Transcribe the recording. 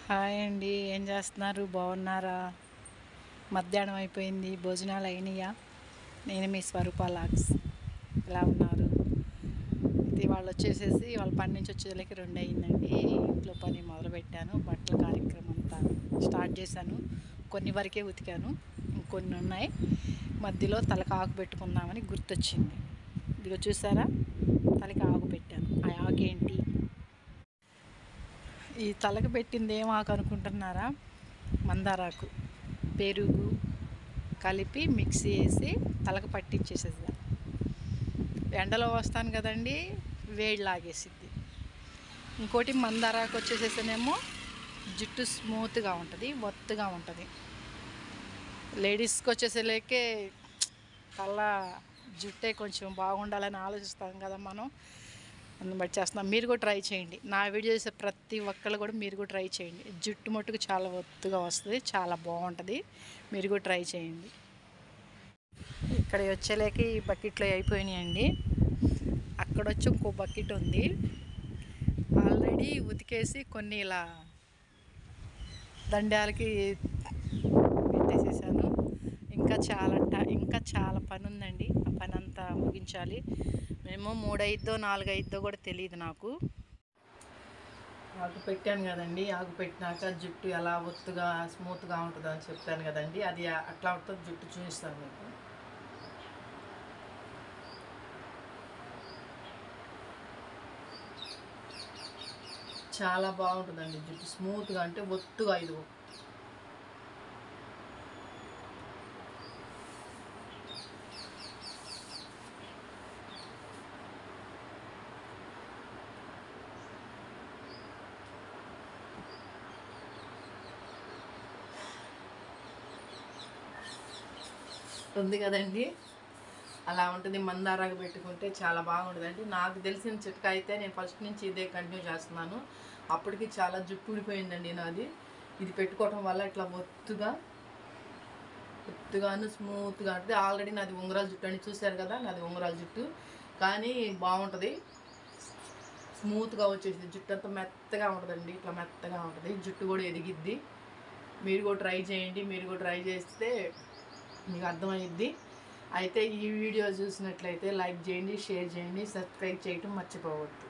hi అండి ఏం చేస్తున్నారు బాగున్నారా మధ్యాహ్నం అయిపోయింది భోజనాలు అయినాయా నేను మీ స్వరూప లాక్స్ ఎలా ఉన్నారు ఇది వాళ్ళు వచ్చేసేసి వాళ్ళ పని నుంచి వచ్చేళ్ళకి రెండు అయిందండి ఇంట్లో పని మొదలుపెట్టాను బట్టల కార్యక్రమం అంతా స్టార్ట్ చేశాను కొన్ని వరకే ఉతికాను ఇంకొన్ని ఉన్నాయి మధ్యలో తలకు ఆకు పెట్టుకుందామని గుర్తొచ్చింది ఇదిగో చూసారా తలకి ఆకు పెట్టాను ఆ ఆకు ఏంటి ఈ తలకు పెట్టింది ఏం ఆకు అనుకుంటున్నారా మందారాకు పెరుగు కలిపి మిక్సీ వేసి తలకు పట్టించేసేది ఎండలో వస్తాను కదండి వేడి లాగేసిద్ది ఇంకోటి మందారాకు వచ్చేసేసేనేమో జుట్టు స్మూత్గా ఉంటుంది ఒత్తుగా ఉంటుంది లేడీస్కి వచ్చేసేలేకే తల జుట్టే కొంచెం బాగుండాలని ఆలోచిస్తాం కదా మనం అందుని బట్టి చేస్తున్నాం మీరు కూడా ట్రై చేయండి నా వీడియో చేసే ప్రతి ఒక్కళ్ళు కూడా మీరు కూడా ట్రై చేయండి జుట్టు మట్టుకు చాలా ఒత్తుగా వస్తుంది చాలా బాగుంటుంది మీరు కూడా ట్రై చేయండి ఇక్కడ వచ్చేలేకి ఈ బకెట్లో అయిపోయినాయండి అక్కడ వచ్చి ఇంకో బకెట్ ఉంది ఆల్రెడీ ఉతికేసి కొన్ని ఇలా దండాలకి పెట్టేసేసాను ఇంకా చాలా ట- ఇంకా చాలా పని ఉందండి ఆ పని అంతా ముగించాలి మేము మూడైద్దో నాలుగైద్దో కూడా తెలియదు నాకు ఆకు పెట్టాను కదండి ఆకు పెట్టినాక జుట్టు ఎలా ఒత్తుగా స్మూత్గా ఉంటుందో అని చెప్పాను కదండి అది అట్లా ఉంటుంది జుట్టు చూపిస్తాను మీకు చాలా బాగుంటుందండి జుట్టు స్మూత్గా అంటే ఒత్తుగా ఇది ఉంది కదండి అలా ఉంటుంది మందారాకు పెట్టుకుంటే చాలా బాగుంటుందండి నాకు తెలిసిన చిట్కా అయితే నేను ఫస్ట్ నుంచి ఇదే కంటిన్యూ చేస్తున్నాను అప్పటికి చాలా జుట్టు ఊడిపోయిందండి నాది ఇది పెట్టుకోవటం వల్ల ఇట్లా ఒత్తుగా ఒత్తుగాను స్మూత్గా అంటే ఆల్రెడీ నాది ఉంగరాల జుట్టు అని చూశారు కదా నాది ఉంగరాల జుట్టు కానీ బాగుంటుంది స్మూత్గా వచ్చేసింది జుట్టు అంతా మెత్తగా ఉంటుందండి ఇట్లా మెత్తగా ఉంటుంది జుట్టు కూడా ఎదిగిద్ది మీరు కూడా ట్రై చేయండి మీరు కూడా ట్రై చేస్తే మీకు అర్థమైద్ది అయితే ఈ వీడియో చూసినట్లయితే లైక్ చేయండి షేర్ చేయండి సబ్స్క్రైబ్ చేయటం మర్చిపోవద్దు